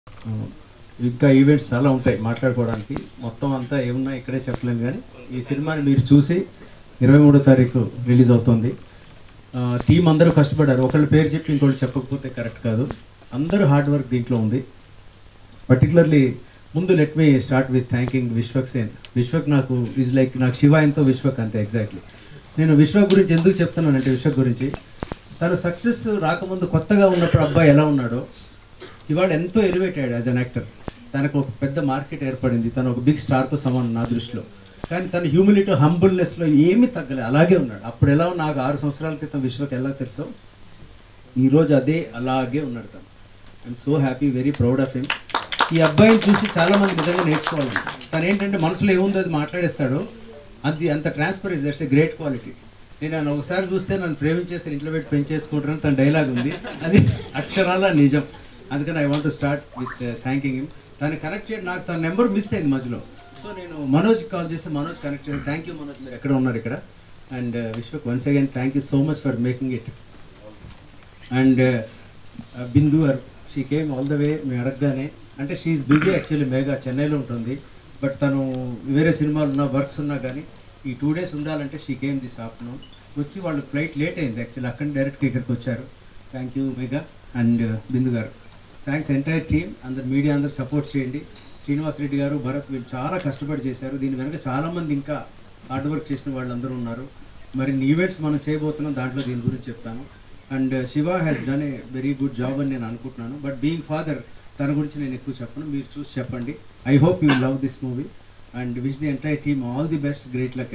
ఇంకా ఈవెంట్స్ చాలా ఉంటాయి మాట్లాడుకోవడానికి మొత్తం అంతా ఏమున్నా ఇక్కడే చెప్పలేను కానీ ఈ సినిమాని మీరు చూసి ఇరవై మూడో తారీఖు రిలీజ్ అవుతుంది టీం అందరూ కష్టపడ్డారు ఒకళ్ళ పేరు చెప్పి ఇంకోళ్ళు చెప్పకపోతే కరెక్ట్ కాదు అందరూ హార్డ్ వర్క్ దీంట్లో ఉంది పర్టికులర్లీ ముందు let me start with thanking Vishwak Sen Vishwak నాకు ఈజ్ లైక్ నాకు శివ ఎంతో విశ్వక్ అంతే ఎగ్జాక్ట్లీ నేను విశ్వక్ గురించి ఎందుకు చెప్తున్నానంటే విశ్వక్ గురించి తను సక్సెస్ రాకముందు కొత్తగా ఉన్నప్పుడు అబ్బాయి ఎలా ఉన్నాడో ఇవాళ ఎంతో ఎలివేట్ అయ్యాడు యాజ్ అన్ యాక్టర్ తనకు ఒక పెద్ద మార్కెట్ ఏర్పడింది తను ఒక బిగ్ స్టార్తో సమానం నా దృష్టిలో కానీ తన హ్యూమిలిటీ హంబుల్నెస్లో ఏమీ తగ్గలే అలాగే ఉన్నాడు అప్పుడు ఎలా నాకు ఆరు సంవత్సరాల క్రితం విశ్వక్ ఎలా తెలుసో ఈరోజు అదే అలాగే ఉన్నాడు తను I'm so happy very proud of him ఈ అబ్బాయిని చూసి చాలా మంది నిజంగా నేర్చుకోవాలి తను ఏంటంటే మనసులో ఏముందో అది మాట్లాడేస్తాడు అది అంత transparence that's a great quality నేను ఆయన ఒకసారి చూస్తే నన్ను ప్రేమించేస్తే ఇంట్లో పెట్టి పెంచేసుకుంటారని తన డైలాగ్ ఉంది అది అక్షరాల నిజం అందుకని I want to start with thanking him తను కనెక్ట్ చేయడం నాకు తన నెంబర్ మిస్ అయింది మధ్యలో సో నేను మనోజ్ కాల్ చేస్తే మనోజ్ కనెక్ట్ చేయండి థ్యాంక్ యూ మనోజ్ మీరు ఎక్కడ ఉన్నారు ఇక్కడ and Vishwak once again thank you so much for making it and Bindu she came all the way మేము అడగగానే అంటే షీఈ్ బిజీ యాక్చువల్లీ మేఘా చెన్నైలో ఉంటుంది బట్ తను వేరే సినిమాలు ఉన్నా వర్క్స్ ఉన్నా కానీ ఈ టూ డేస్ ఉండాలంటే షీ కేమ్ దిస్ ఆఫ్టర్నూన్ వచ్చి వాళ్ళు ఫ్లైట్ లేట్ అయింది యాక్చువల్లీ అక్కడ డైరెక్ట్గా ఇక్కడికి వచ్చారు thank you Megha and Bindu garu thanks entire team అందరు మీడియా అందరు సపోర్ట్ చేయండి శ్రీనివాస్ రెడ్డి గారు భరత్ వీళ్ళు చాలా కష్టపడి చేశారు దీని వెనక చాలామంది ఇంకా హార్డ్ వర్క్ చేసిన వాళ్ళందరూ ఉన్నారు మరి ఈవెంట్స్ మనం చేయబోతున్నాం దాంట్లో దీని గురించి చెప్తాను and Shiva has done a very good job అని నేను అనుకుంటున్నాను బట్ బీయింగ్ ఫాదర్ తన గురించి నేను ఎక్కువ చెప్పను మీరు చూసి చెప్పండి I hope you love this movie and which the entire team all the best great luck